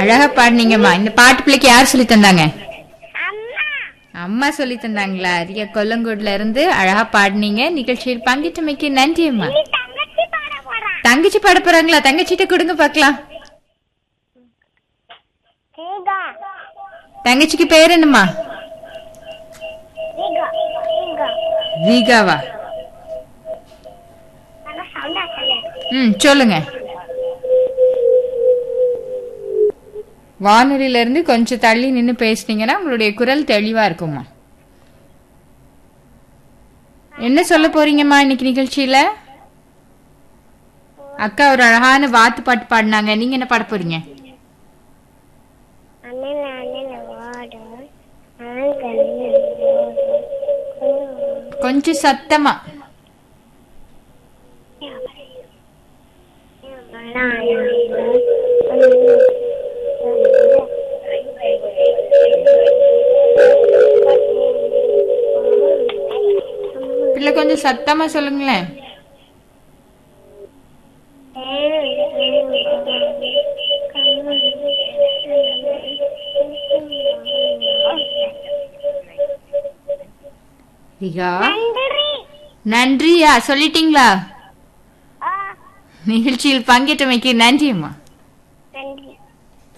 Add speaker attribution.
Speaker 1: அழகா பாடுனீங்கம்மா இந்த பாட்டு பிள்ளைக்கு யார் சொல்லி தந்தாங்க
Speaker 2: அம்மா
Speaker 1: அம்மா சொல்லி தந்தாங்களா ரியா கொல்லங்கோடுல இருந்து அழகா பாடுனீங்க நிகழ்ச்சியில் பங்கிட்டமைக்கு நன்றி அம்மா
Speaker 2: நீ தங்கச்சி பாட போறா
Speaker 1: தங்கச்சி பாட போறாங்களா தங்கச்சிட்ட கொடுங்க பார்க்கலாம்
Speaker 2: ரீகா
Speaker 1: தங்கச்சிக்கு பேர் என்னம்மா
Speaker 2: ரீகா ரீகா
Speaker 1: ரீகாவா
Speaker 2: நல்ல சவுண்டா சொல்லு
Speaker 1: ம் சொல்லுங்க வானொலியில இருந்து கொஞ்சம் தள்ளி நின்று பேசுனீங்கன்னா உங்களுடைய குரல் தெளிவா இருக்கும்மா என்ன சொல்ல போறீங்கம்மா இன்னைக்கு நிகழ்ச்சியில அக்கா ஒரு அழகான வாத்து பாட்டு பாடினாங்க நீங்க என்ன பாட போறீங்க
Speaker 2: அண்ணன் அண்ணன் வாடு ஆண்கள்
Speaker 1: கொஞ்சம் சத்தமா பிள்ளை கொஞ்சம் சத்தமா சொல்லுங்களேன் ரிகா நன்றியா சொல்லிட்டீங்களா நிகழ்ச்சியில் பங்கேற்றமைக்கு நன்றி அம்மா